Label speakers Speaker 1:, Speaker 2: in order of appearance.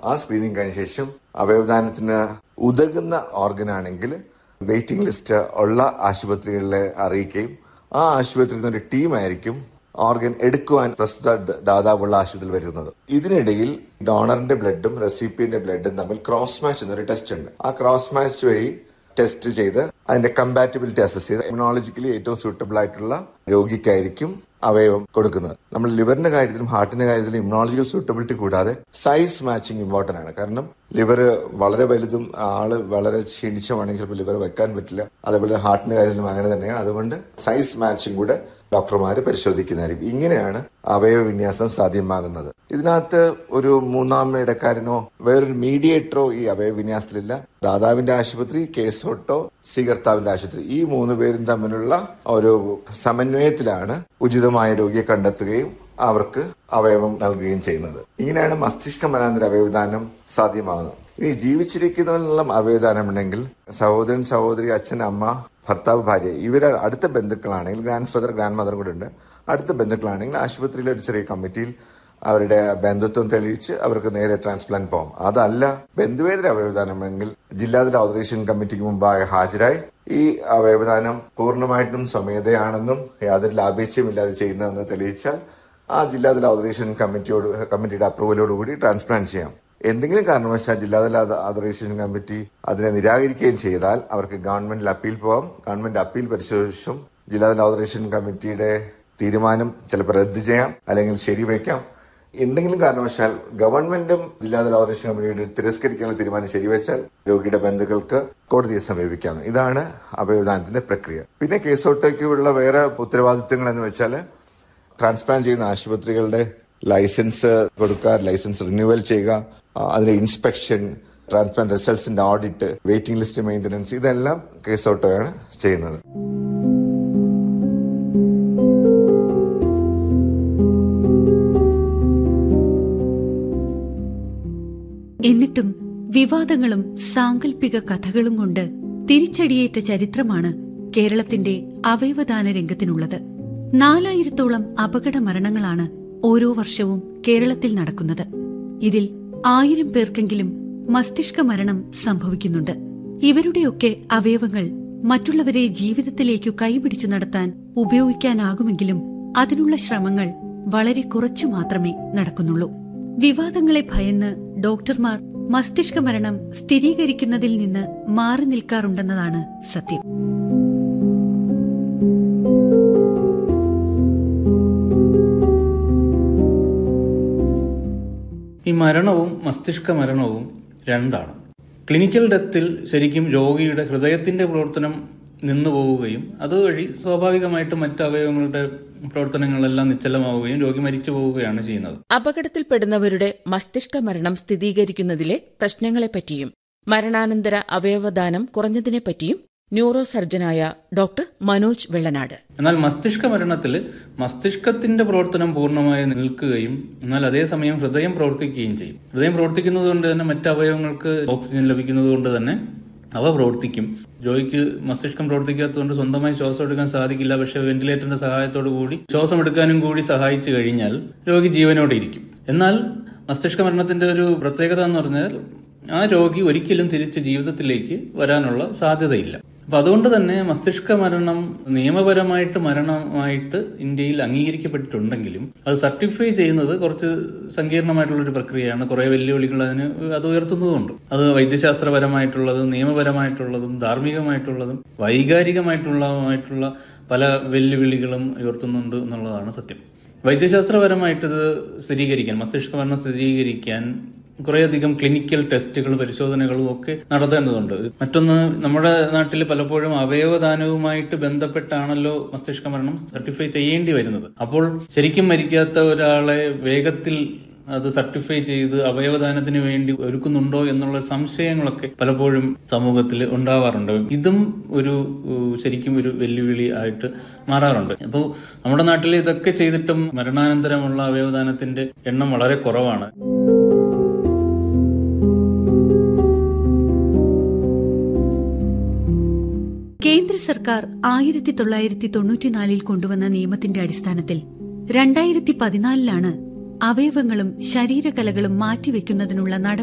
Speaker 1: ആ സ്ക്രീനിങ് കഴിഞ്ഞ ശേഷം അവയവദാനത്തിന് ഉതകുന്ന ഓർഗൻ ആണെങ്കിൽ വെയിറ്റിംഗ് ലിസ്റ്റ് ഉള്ള ആശുപത്രികളിലെ അറിയിക്കുകയും ആ ആശുപത്രിയിൽ നിന്ന് ഒരു ടീമായിരിക്കും ഓർഗൻ എടുക്കുവാൻ പ്രസ്തുത ദാതാവുള്ള ആശുപത്രിയിൽ വരുന്നത് ഇതിനിടയിൽ ഡോണറിന്റെ ബ്ലഡും റെസിപ്പിയന്റെ ബ്ലഡും തമ്മിൽ ക്രോസ് മാച്ച് എന്നൊരു ടെസ്റ്റ് ഉണ്ട് ആ ക്രോസ് മാച്ച് വഴി ടെസ്റ്റ് ചെയ്ത് അതിന്റെ കമ്പാറ്റബിലിറ്റി അസസ് ചെയ്ത് ഇമ്യൂണോളജിക്കലി ഏറ്റവും സൂട്ടബിൾ ആയിട്ടുള്ള രോഗിക്കായിരിക്കും അവയവം കൊടുക്കുന്നത് നമ്മൾ ലിവറിന്റെ കാര്യത്തിലും ഹാർട്ടിന്റെ കാര്യത്തിലും ഇമ്യൂണോളജിക്കൽ സൂട്ടബിലിറ്റി കൂടാതെ സൈസ് മാച്ചിങ് ഇമ്പോർട്ടന്റ് ആണ് കാരണം ലിവർ വളരെ വലുതും ആള് വളരെ ക്ഷീണിച്ചുവാണെങ്കിൽ ചിലപ്പോൾ ലിവർ വെക്കാൻ പറ്റില്ല അതേപോലെ ഹാർട്ടിന്റെ കാര്യത്തിലും അങ്ങനെ തന്നെയാണ് അതുകൊണ്ട് സൈസ് മാച്ചിങ് കൂടെ ഡോക്ടർമാർ പരിശോധിക്കുന്നതായിരിക്കും ഇങ്ങനെയാണ് അവയവ വിന്യാസം സാധ്യമാകുന്നത് ഇതിനകത്ത് ഒരു മൂന്നാം ഇടക്കാരനോ വേറൊരു മീഡിയേറ്ററോ ഈ അവയവ വിന്യാസത്തിലില്ല ദാതാവിന്റെ ആശുപത്രി കേസോട്ടോ സ്വീകർത്താവിന്റെ ആശുപത്രി ഈ മൂന്ന് പേരും തമ്മിലുള്ള ഒരു സമന്വയത്തിലാണ് ഉചിതമായ രോഗിയെ കണ്ടെത്തുകയും അവർക്ക് അവയവം നൽകുകയും ചെയ്യുന്നത് ഇങ്ങനെയാണ് മസ്തിഷ്ക മനാന്തര അവയവദാനം സാധ്യമാകുന്നത് ഇനി ജീവിച്ചിരിക്കുന്നവരിലുള്ള അവയവദാനം ഉണ്ടെങ്കിൽ സഹോദരൻ സഹോദരി അച്ഛൻ അമ്മ ഭർത്താവ് ഭാര്യ ഇവരെ അടുത്ത ബന്ധുക്കളാണെങ്കിൽ ഗ്രാൻഡ് ഫാദർ ഗ്രാൻഡ് മദർ കൂടെ ഉണ്ട് അടുത്ത ബന്ധുക്കളാണെങ്കിൽ ആശുപത്രിയിലെ ഒരു ചെറിയ കമ്മിറ്റിയിൽ അവരുടെ ബന്ധുത്വം തെളിയിച്ച് അവർക്ക് നേരെ ട്രാൻസ്പ്ലാന്റ് പോകാം അതല്ല ബന്ധുവേതര അവയവദാനമെങ്കിൽ ജില്ലാതല ഓതറേഷൻ കമ്മിറ്റിക്ക് മുമ്പായി ഹാജരായി ഈ അവയവദാനം പൂർണ്ണമായിട്ടും സ്വമേധയാണെന്നും യാതൊരു ലാഭേച്ഛയുമില്ലാതെ ചെയ്യുന്നതെന്ന് തെളിയിച്ചാൽ ആ ജില്ലാതല ഓതറേഷൻ കമ്മിറ്റിയോട് കമ്മിറ്റിയുടെ അപ്രൂവലോടുകൂടി ട്രാൻസ്പ്ലാന്റ് ചെയ്യാം എന്തെങ്കിലും കാരണവശാൽ ജില്ലാതല അതറേഷൻ കമ്മിറ്റി അതിനെ നിരാകരിക്കുകയും ചെയ്താൽ അവർക്ക് ഗവൺമെന്റിൽ അപ്പീൽ പോവാം ഗവൺമെന്റ് അപ്പീൽ പരിശോധിച്ചും ജില്ലാതല അതറേഷൻ കമ്മിറ്റിയുടെ തീരുമാനം ചിലപ്പോൾ റദ്ദ് ചെയ്യാം അല്ലെങ്കിൽ ശരിവയ്ക്കാം എന്തെങ്കിലും കാരണവശാൽ ഗവൺമെന്റും ജില്ലാതല അതറേഷൻ കമ്മിറ്റിയുടെ തിരസ്കരിക്കാനുള്ള തീരുമാനം ശരിവെച്ചാൽ രോഗിയുടെ ബന്ധുക്കൾക്ക് കോടതിയെ സമീപിക്കാം ഇതാണ് അവയവദാനത്തിന്റെ പ്രക്രിയ പിന്നെ കേസോട്ടേക്കുള്ള വേറെ ഉത്തരവാദിത്തങ്ങൾ എന്ന് വെച്ചാൽ ട്രാൻസ്പ്ലാന്റ് ചെയ്യുന്ന ആശുപത്രികളുടെ ലൈസൻസ് കൊടുക്കുക ലൈസൻസ് റിന്യൂവൽ ചെയ്യുക അതിന്റെ ഇൻസ്പെക്ഷൻ ട്രാൻസ്പ്ലാന്റ് റിസൾട്ട്സിന്റെ ഓഡിറ്റ് വെയിറ്റിംഗ് ലിസ്റ്റ് മെയിന്റനൻസ് ഇതെല്ലാം കേസോട്ടോയാണ് ചെയ്യുന്നത്
Speaker 2: എന്നിട്ടും വിവാദങ്ങളും സാങ്കല്പിക കഥകളും കൊണ്ട് തിരിച്ചടിയേറ്റ ചരിത്രമാണ് കേരളത്തിന്റെ അവയവദാന രംഗത്തിനുള്ളത് നാലായിരത്തോളം അപകട മരണങ്ങളാണ് ഓരോ വർഷവും കേരളത്തിൽ നടക്കുന്നത് ഇതിൽ ആയിരം പേർക്കെങ്കിലും മസ്തിഷ്ക മരണം സംഭവിക്കുന്നുണ്ട് ഇവരുടെയൊക്കെ അവയവങ്ങൾ മറ്റുള്ളവരെ ജീവിതത്തിലേക്കു കൈപിടിച്ചു നടത്താൻ ഉപയോഗിക്കാനാകുമെങ്കിലും അതിനുള്ള ശ്രമങ്ങൾ വളരെ കുറച്ചു മാത്രമേ നടക്കുന്നുള്ളൂ വിവാദങ്ങളെ ഭയന്ന് ഡോക്ടർമാർ മസ്തിഷ്ക മരണം സ്ഥിരീകരിക്കുന്നതിൽ നിന്ന് മാറി നിൽക്കാറുണ്ടെന്നതാണ് സത്യം
Speaker 3: ഈ മരണവും മസ്തിഷ്ക മരണവും രണ്ടാണ് ക്ലിനിക്കൽ ഡെത്തിൽ ശരിക്കും രോഗിയുടെ ഹൃദയത്തിന്റെ പ്രവർത്തനം നിന്നു പോവുകയും അതുവഴി സ്വാഭാവികമായിട്ടും മറ്റ് അവയവങ്ങളുടെ പ്രവർത്തനങ്ങളെല്ലാം നിശ്ചലമാവുകയും രോഗി മരിച്ചു പോവുകയാണ് ചെയ്യുന്നത്
Speaker 4: അപകടത്തിൽപ്പെടുന്നവരുടെ മസ്തിഷ്ക മരണം സ്ഥിരീകരിക്കുന്നതിലെ പ്രശ്നങ്ങളെപ്പറ്റിയും മരണാനന്തര അവയവദാനം കുറഞ്ഞതിനെപ്പറ്റിയും ന്യൂറോ സർജനായ ഡോക്ടർ മനോജ് വെള്ളനാട്
Speaker 3: എന്നാൽ മസ്തിഷ്ക മരണത്തിൽ മസ്തിഷ്കത്തിന്റെ പ്രവർത്തനം പൂർണ്ണമായി നിൽക്കുകയും എന്നാൽ അതേസമയം ഹൃദയം പ്രവർത്തിക്കുകയും ചെയ്യും ഹൃദയം പ്രവർത്തിക്കുന്നത് കൊണ്ട് തന്നെ മറ്റ് അവയവങ്ങൾക്ക് ഓക്സിജൻ ലഭിക്കുന്നത് കൊണ്ട് തന്നെ അവ പ്രവർത്തിക്കും രോഗിക്ക് മസ്തിഷ്കം പ്രവർത്തിക്കാത്തതുകൊണ്ട് സ്വന്തമായി ശ്വാസം എടുക്കാൻ സാധിക്കില്ല പക്ഷെ വെന്റിലേറ്ററിന്റെ സഹായത്തോടു കൂടി ശ്വാസം എടുക്കാനും കൂടി സഹായിച്ചു കഴിഞ്ഞാൽ രോഗി ജീവനോടെ ഇരിക്കും എന്നാൽ മസ്തിഷ്ക മരണത്തിന്റെ ഒരു പ്രത്യേകത എന്ന് പറഞ്ഞാൽ ആ രോഗി ഒരിക്കലും തിരിച്ച് ജീവിതത്തിലേക്ക് വരാനുള്ള സാധ്യതയില്ല അപ്പൊ അതുകൊണ്ട് തന്നെ മസ്തിഷ്ക മരണം നിയമപരമായിട്ട് മരണമായിട്ട് ഇന്ത്യയിൽ അംഗീകരിക്കപ്പെട്ടിട്ടുണ്ടെങ്കിലും അത് സർട്ടിഫൈ ചെയ്യുന്നത് കുറച്ച് സങ്കീർണമായിട്ടുള്ള ഒരു പ്രക്രിയയാണ് കുറെ വെല്ലുവിളികൾ അതിന് അത് ഉയർത്തുന്നതുണ്ട് അത് വൈദ്യശാസ്ത്രപരമായിട്ടുള്ളതും നിയമപരമായിട്ടുള്ളതും ധാർമ്മികമായിട്ടുള്ളതും വൈകാരികമായിട്ടുള്ളതുമായിട്ടുള്ള പല വെല്ലുവിളികളും ഉയർത്തുന്നുണ്ട് എന്നുള്ളതാണ് സത്യം വൈദ്യശാസ്ത്രപരമായിട്ട് ഇത് സ്ഥിരീകരിക്കാൻ മസ്തിഷ്ക മരണം സ്ഥിരീകരിക്കാൻ കുറേയധികം ക്ലിനിക്കൽ ടെസ്റ്റുകൾ പരിശോധനകളും ഒക്കെ നടത്തേണ്ടതുണ്ട് മറ്റൊന്ന് നമ്മുടെ നാട്ടിൽ പലപ്പോഴും അവയവദാനവുമായിട്ട് ബന്ധപ്പെട്ടാണല്ലോ മസ്തിഷ്ക മരണം സർട്ടിഫൈ ചെയ്യേണ്ടി വരുന്നത് അപ്പോൾ ശരിക്കും മരിക്കാത്ത ഒരാളെ വേഗത്തിൽ അത് സർട്ടിഫൈ ചെയ്ത് അവയവദാനത്തിന് വേണ്ടി ഒരുക്കുന്നുണ്ടോ എന്നുള്ള സംശയങ്ങളൊക്കെ പലപ്പോഴും സമൂഹത്തിൽ ഉണ്ടാവാറുണ്ട് ഇതും ഒരു ശരിക്കും ഒരു വെല്ലുവിളി ആയിട്ട് മാറാറുണ്ട് അപ്പോൾ നമ്മുടെ നാട്ടിൽ ഇതൊക്കെ ചെയ്തിട്ടും മരണാനന്തരമുള്ള അവയവദാനത്തിന്റെ എണ്ണം വളരെ കുറവാണ്
Speaker 2: കേന്ദ്ര സർക്കാർ ആയിരത്തി തൊള്ളായിരത്തി തൊണ്ണൂറ്റിനാലിൽ കൊണ്ടുവന്ന നിയമത്തിന്റെ അടിസ്ഥാനത്തിൽ രണ്ടായിരത്തി പതിനാലിലാണ് അവയവങ്ങളും ശരീരകലകളും മാറ്റിവെക്കുന്നതിനുള്ള നടപടി